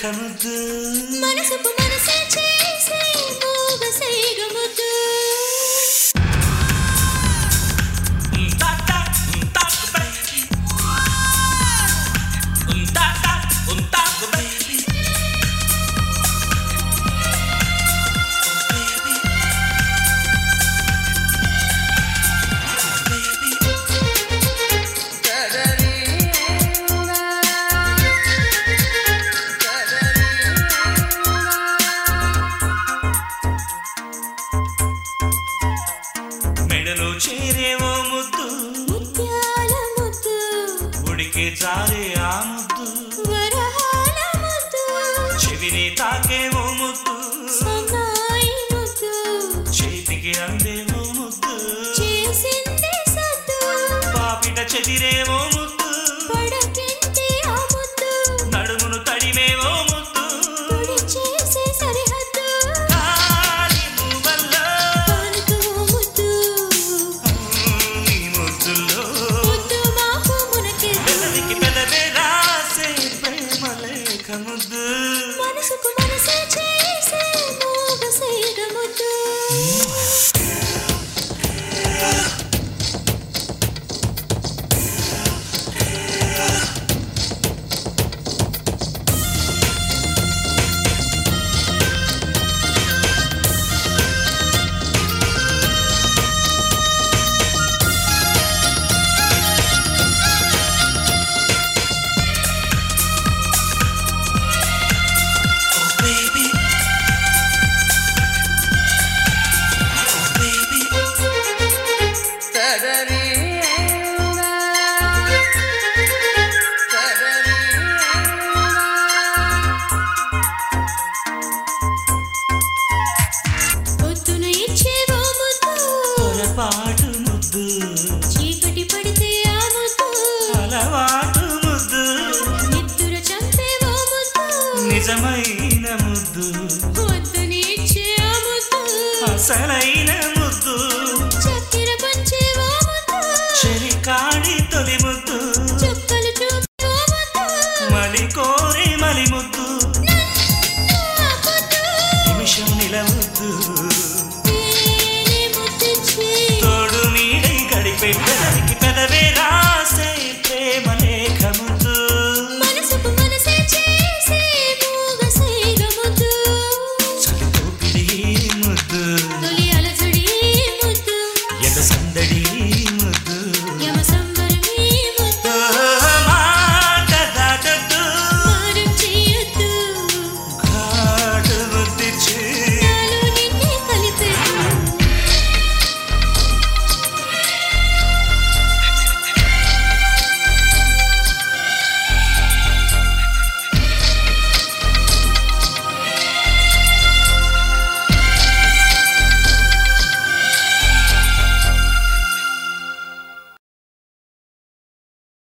ముద్దు మనసుకు మనసే చేసే మూగ సైగ ముద్దు ఉంటాటా, ఉంటాకు baby. ఉంటాటా, ఉంటాకు baby. Oh, baby. Oh, baby. మెడలో చేరేవో ముద్దు ముత్యాల ముద్దు ఉడికే జారే ఆ ముద్దు వరహాల ముద్దు చెవిని తాకేవో ముద్దు సన్నాయి ముద్దు చేతికి అందేవో ముద్దు చేసింది సద్దు పాపిట చెదిరేవో ముద్దు పడకింటి ఆ ముద్దు నడుమును తడిమేవో ముద్దు పొడి చేసే సరిహద్దు కాలి మువ్వల్లో, పానుకు ఓ ముద్దు ఈ ముద్దుల్లో ముద్దు మాకు మునకెద్దు పెదవికి పెదవే రాసే ప్రేమ లేఖ ముద్దు మనసుకు మనసే చేసే మూగ సైగ ముద్దు Oh baby Oh baby పొద్దున ఇచ్చేవో ముద్దు పొరపాటు ముద్దు చీకటి పడితే ఆ ముద్దు అలవాటు ముద్దు నిద్దుర చంపేవో ముద్దు నిజమైన ముద్దు వద్దని ఇచ్చే ఆ ముద్దు అసలైన